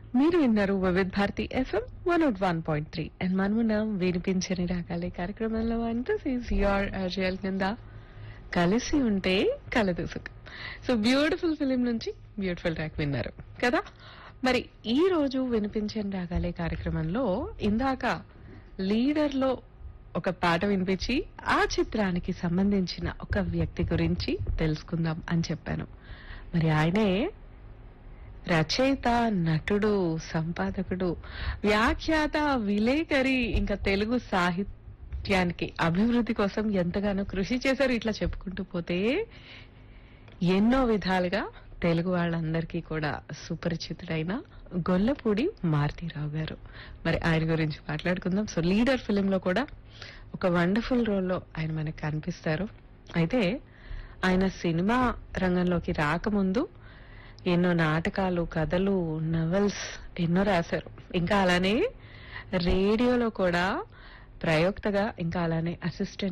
మీరు విన్నారు Vividh Bharati FM one oh one point three and మనమున్నాం వినిపించని రాగాలే కార్యక్రమంలో అంటూ ఈజ్ యువర్ అజయల్ కింద కలిసి ఉంటే కలదు సుఖం సో బ్యూటిఫుల్ ఫిలిం నుంచి బ్యూటిఫుల్ ట్రాక్ విన్నారు కదా మరి ఈ రోజు వినిపించని రాగాలే కార్యక్రమంలో ఇందాక లీడర్ లో ఒక పాట వినిపించి ఆ చిత్రానికి సంబంధించిన ఒక వ్యక్తి గురించి తెలుసుకుందాం అని చెప్పాను మరి ఆయనే రచయిత నటుడు సంపాదకుడు వ్యాఖ్యాత విలేకరి ఇంకా తెలుగు సాహిత్యానికి అభివృద్ధి కోసం ఎంతగానో కృషి చేశారు ఇట్లా చెప్పుకుంటూ పోతే ఎన్నో విధాలుగా తెలుగు వాళ్ళందరికీ కూడా సుపరిచితుడైన గొల్లపూడి మారుతీరావు గారు మరి ఆయన గురించి మాట్లాడుకుందాం సో లీడర్ ఫిలిం లో కూడా ఒక వండర్ఫుల్ రోల్లో ఆయన మనకు కనిపిస్తారు అయితే ఆయన సినిమా రంగంలోకి రాకముందు ఎన్నో నాటకాలు కథలు నవల్స్ ఎన్నో రాశారు ఇంకా అలానే రేడియోలో కూడా ప్రయోక్తగా ఇంకా అలానే అసిస్టెంట్